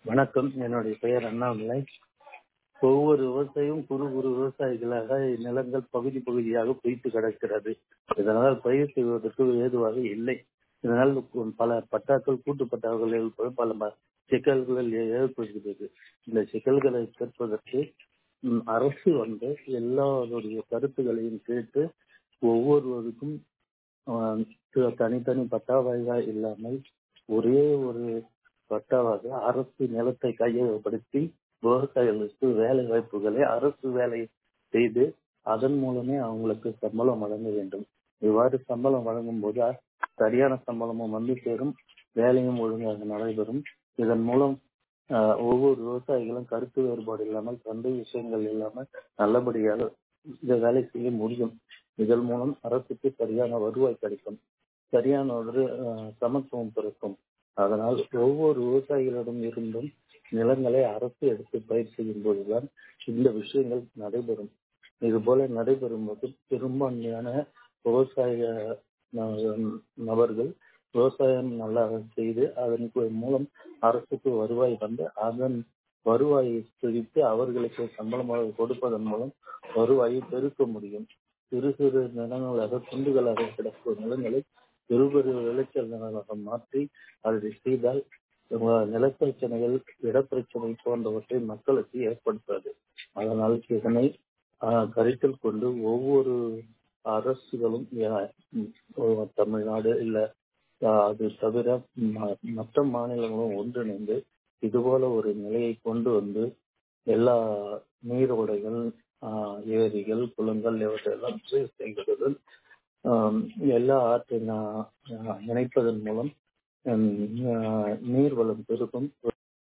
வணக்கம் என்னுடைய பெயர் அண்ணாமலை ஒவ்வொரு விவசாயியும் குறு குறு விவசாயிகளாக நிலங்கள் பகுதி பகுதியாக பொய்த்து கிடக்கிறது இதனால் பயிர் செய்வதற்கு ஏதுவாக இல்லை இதனால் பல பட்டாக்கள் கூட்டு பட்டாக்கள் ஏற்பது பல ம- சிக்கல்கள் ஏ- ஏற்படுகிறது இந்த சிக்கல்களை தீர்ப்பதற்கு ம், அரசு வந்து எல்லாருடைய கருத்துக்களையும் கேட்டு ஒவ்வொருவருக்கும் ஆஹ், த- தனித்தனி பட்டாவாய்கா இல்லாமல் ஒரே ஒரு பட்டாவாக அரசு நிலத்தை கையகப்படுத்தி விவசாயிகளுக்கு வேலை வாய்ப்புகளை அரசு வேலை செய்து அதன் மூலமே அவங்களுக்கு சம்பளம் வழங்க வேண்டும் இவ்வாறு சம்பளம் வழங்கும் போது சரியான சம்பளமும் வந்து சேரும் வேலையும் ஒழுங்காக நடைபெறும் இதன் மூலம் ஆஹ், ஒவ்வொரு விவசாயிகளும் கருத்து வேறுபாடு இல்லாமல் சந்தை விஷயங்கள் இல்லாமல் நல்லபடியாக இந்த வேலை செய்ய முடியும் இதன் மூலம் அரசுக்கு சரியான வருவாய் கிடைக்கும் சரியான ஒரு ஆஹ், சமத்துவம் பிறக்கும் அதனால் ஒவ்வொரு விவசாயிகளிடம் இருந்தும் நிலங்களை அரசு எடுத்து பயிர் செய்யும் போதுதான் இந்த விஷயங்கள் நடைபெறும் இது போல நடைபெறும் போது பெரும்பான்மையான விவசாய ந- நபர்கள் விவசாயம் நல்லா செய்து அதன் கு- மூலம் அரசுக்கு வருவாய் வந்து அதன் வருவாயை பிரித்து அவர்களுக்கு சம்பளமாக கொடுப்பதன் மூலம் வருவாயை பெருக்க முடியும் சிறு சிறு நிலங்களாக துண்டுகளாக கிடக்கும் நிலங்களை பெரு பெரு விளைச்சல் நிலங்களாக மாற்றி அதை செய்தால் அஹ், நிலப்பிரச்சனைகள் இடப்பிரச்சனை போன்றவற்றை மக்களுக்கு ஏற்படுத்தாது அதனால் இதனை ஆஹ், கருத்தில் கொண்டு ஒவ்வொரு அரசுகளும் யா- ம், தமிழ்நாடு இல்ல ஆஹ், அது தவிர ம- மற்ற மாநிலங்களும் ஒன்றிணைந்து இதுபோல ஒரு நிலையை கொண்டு வந்து எல்லா நீரோடைகள் ஆஹ், ஏரிகள் குளங்கள் இவற்றையெல்லாம் சீர் செய்வதுடன் ஆஹ், எல்லா ஆற்றை நா- ஆஹ், இணைப்பதன் மூலம் ஹம், ஆஹ், நீர்வளம் பெருகும்